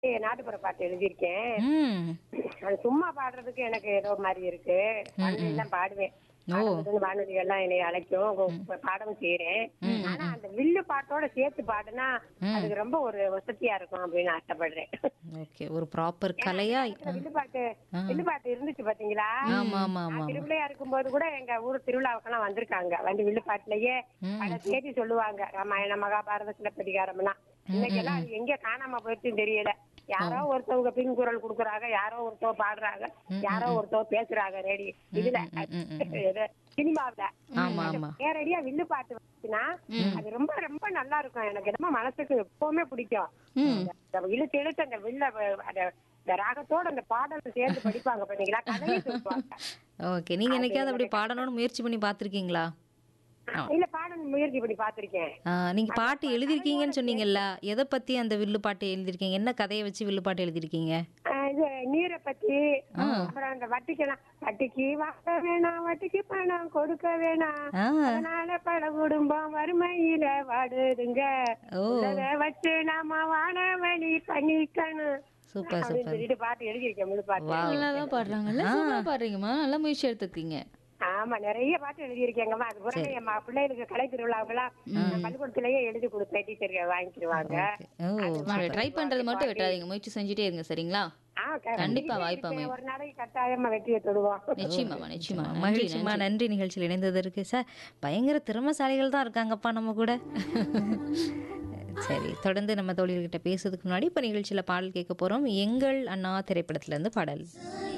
நாட்டுப்புற பாட்டு எழுதியிருக்கேன் ம் அது சும்மா பாடுறதுக்கு எனக்கு ஏதோ மாதிரி இருக்கு எல்லாம் பாடுவேன் ஓ. பாடுறதுக்கு வானொலி எல்லாம் என்னை அழைக்கும் இப்ப பாடவும் செய்யறேன் ஆனா அந்த வில்லு பாட்டோட சேர்த்து பாடுனா அதுக்கு ரொம்ப ஒரு வசதியா இருக்கும் அப்படின்னு ஆசைப்படுறேன் ஓகே ஒரு ப்ராப்பர் கலையா இந்த வில்லு பாட்டு வில்லு பாட்டு இருந்துச்சு பாத்தீங்களா ஆமா ஆமா ஆமா நான் திருவிழையா இருக்கும்போது கூட எங்க ஊர் திருவிழாவுக்கெல்லாம் வந்திருக்காங்க வந்து வில்லு பாட்டுலயே பல தேதி சொல்லுவாங்க ராமாயண மகாபாரத சிலப்பதிகாரம் எல்லாம் இன்னைக்கெல்லாம் அது எங்க காணாம போயிடுச்சுன்னு தெரியல யாரோ ஒருத்தவங்க பின் குரல் குடுக்குறாங்க யாரோ ஒருத்தவங்க பாடுறாங்க யாரோ ஒருத்தவங்க பேசுறாங்க ரேடி இதுல இது சினிமாவுல ஆமா ஆமா நேரடியா வில்லு பாட்டு வந்துச்சுன்னா அது ரொம்ப ரொம்ப நல்லா இருக்கும் எனக்கு என்னமோ மனசுக்கு எப்பவுமே பிடிக்கும் அந்த இழுத்து இழுத்து அந்த வில்ல வ- அந்த இந்த ராகத்தோட அந்த பாடல் சேர்ந்து படிப்பாங்க பாத்தீங்களா கதையை சொல்லுவாங்க ஓகே நீங்க என்னைக்காவது அப்படி பாடணும்னு முயற்சி பண்ணி பார்த்திருக்கீங்களா இல்ல பாடல் முயற்சி பண்ணி பாத்திருக்கேன் ஆ, நீங்க பாட்டு எழுதிருக்கீங்கன்னு சொன்னீங்கல்ல எதை பத்தி அந்த வில்லு பாட்டு எழுதிருக்கீங்க என்ன கதையை வச்சு வில்லு பாட்டு எழுதிருக்கீங்க இது நீரை பத்தி அப்புறம் அந்த வட்டிக்கெல்லாம் வட்டிக்கு வாங்க வேணாம் வட்டிக்கு பணம் கொடுக்க வேணாம் ஆ அதனால பல குடும்பம் வறுமையில வாடுதுங்க ஓ உள்ளத வச்சு நாம வானவழி பண்ணிக்கணும் சூப்பர் அப்படின்னு சூப்பர் சொல்லிட்டு பாட்டு எழுதியிருக்கேன் முழு பாட்டு நல்லா தான் பாடுறாங்கல்ல சூப்பரா பாடுறீங்கம்மா நல்ல முயற்சி எடுத்துருக்கீங்க ஆமா நிறைய பாட்டு எழுதியிருக்கேங்கம்மா அது பிறகு என் ம- பிள்ளைகளுக்கு கலை திருவிழாவுக்கெல்லாம் நான் பள்ளிக்கூடத்திலேயே எழுதி கொடுப்பேன் டீச்சர் வாங்கிக்கிடுவாங்க ஓ ட்ரை பண்றது மட்டும் விட்டுறாதீங்க முயற்சி செஞ்சுட்டே இருங்க சரிங்களா ஆ, க- கண்டிப்பா வாய்ப்பு இருக்கேன். அமையும். ஒரு நாளைக்கு கட்டாயமா வெற்றியை தொடுவோம் நிச்சயமாம்மா நிச்சயமா நன்றி மகிழ்ச்சிமா நன்றி நிகழ்ச்சியில் இணைந்ததற்கு சார் பயங்கர திறமசாலிகள் தான் இருக்காங்கப்பா நம்ம கூட சரி தொடர்ந்து நம்ம தோழிகள்கிட்ட பேசுறதுக்கு முன்னாடி இப்போ நிகழ்ச்சியில் பாடல் கேட்க போகிறோம் எங்கள் அண்ணா திரைப்படத்துல இருந்து பாடல்